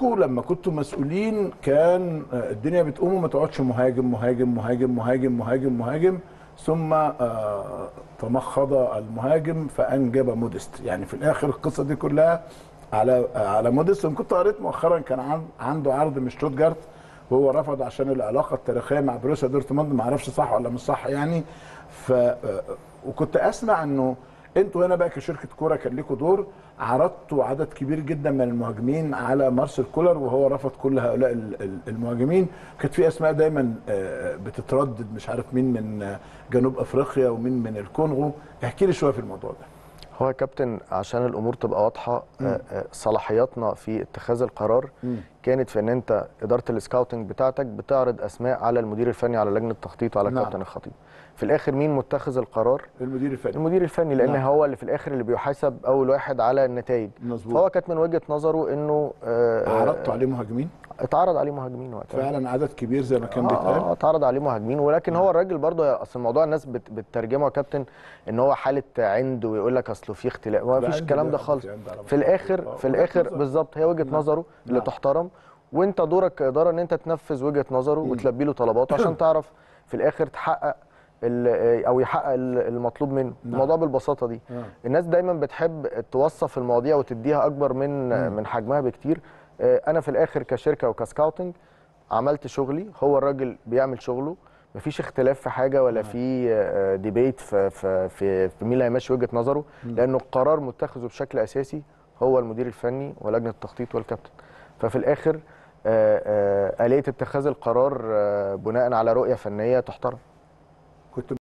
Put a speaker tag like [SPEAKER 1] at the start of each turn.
[SPEAKER 1] حضراتكم لما كنتوا مسؤولين كان آه، الدنيا بتقوم وما تقعدش مهاجم مهاجم مهاجم مهاجم مهاجم مهاجم ثم آه، تمخض المهاجم فانجب مودست يعني في الاخر القصه دي كلها على آه، على مودست أنا كنت قريت مؤخرا كان عن- عنده عرض من شتوتجارت وهو رفض عشان العلاقه التاريخيه مع بروسيا دورتموند ما اعرفش صح ولا مش صح يعني ف آه، وكنت اسمع انه انتوا هنا بقى كشركه كوره كان لكم دور عرضتوا عدد كبير جدا من المهاجمين على مارسيل كولر وهو رفض كل هؤلاء ال- ال- المهاجمين كانت في اسماء دايما آه، بتتردد مش عارف مين من آه، جنوب افريقيا ومين من الكونغو احكي لي شويه في الموضوع ده
[SPEAKER 2] هو يا كابتن عشان الامور تبقى واضحه آه، آه، صلاحياتنا في اتخاذ القرار
[SPEAKER 1] مم.
[SPEAKER 2] كانت في ان انت اداره السكاوتنج بتاعتك بتعرض اسماء على المدير الفني على لجنه التخطيط وعلى
[SPEAKER 1] نعم.
[SPEAKER 2] كابتن الخطيب في الاخر مين متخذ القرار
[SPEAKER 1] المدير الفني
[SPEAKER 2] المدير الفني لان
[SPEAKER 1] نعم.
[SPEAKER 2] هو اللي في الاخر اللي بيحاسب اول واحد على النتائج
[SPEAKER 1] مظبوط.
[SPEAKER 2] فهو كانت من وجهه نظره انه آه، آه،
[SPEAKER 1] عرضتوا عليه مهاجمين
[SPEAKER 2] اتعرض عليه مهاجمين وقتها
[SPEAKER 1] فعلا عدد كبير زي ما كان
[SPEAKER 2] اه
[SPEAKER 1] بيتقال
[SPEAKER 2] اه اتعرض عليه مهاجمين ولكن هو الراجل برضه اصل الموضوع الناس بت بتترجمه يا كابتن ان هو حاله عند ويقول لك اصله في اختلاف ما
[SPEAKER 1] لا،
[SPEAKER 2] فيش
[SPEAKER 1] عند
[SPEAKER 2] الكلام
[SPEAKER 1] لا،
[SPEAKER 2] ده
[SPEAKER 1] في
[SPEAKER 2] خالص
[SPEAKER 1] عند على
[SPEAKER 2] في
[SPEAKER 1] مستوى.
[SPEAKER 2] الاخر
[SPEAKER 1] آه،
[SPEAKER 2] في
[SPEAKER 1] وجهة
[SPEAKER 2] الاخر
[SPEAKER 1] نظر.
[SPEAKER 2] بالظبط هي وجهه
[SPEAKER 1] نعم.
[SPEAKER 2] نظره اللي
[SPEAKER 1] نعم.
[SPEAKER 2] تحترم وانت دورك كاداره ان انت تنفذ وجهه نظره وتلبي له طلباته عشان تعرف في الاخر تحقق ال- او يحقق ال- المطلوب منه
[SPEAKER 1] نعم.
[SPEAKER 2] الموضوع بالبساطه دي
[SPEAKER 1] آه.
[SPEAKER 2] الناس دايما بتحب توصف المواضيع وتديها اكبر من من حجمها بكتير آه، انا في الاخر كشركه وكسكاوتنج عملت شغلي هو الراجل بيعمل شغله مفيش اختلاف في حاجه ولا في آه، ديبيت في في في, في مين اللي هيمشي وجهه نظره لانه القرار متخذه بشكل اساسي هو المدير الفني ولجنه التخطيط والكابتن ففي الاخر آه، آه، آلية اتخاذ القرار آه، بناء على رؤية فنية تحترم
[SPEAKER 1] كنت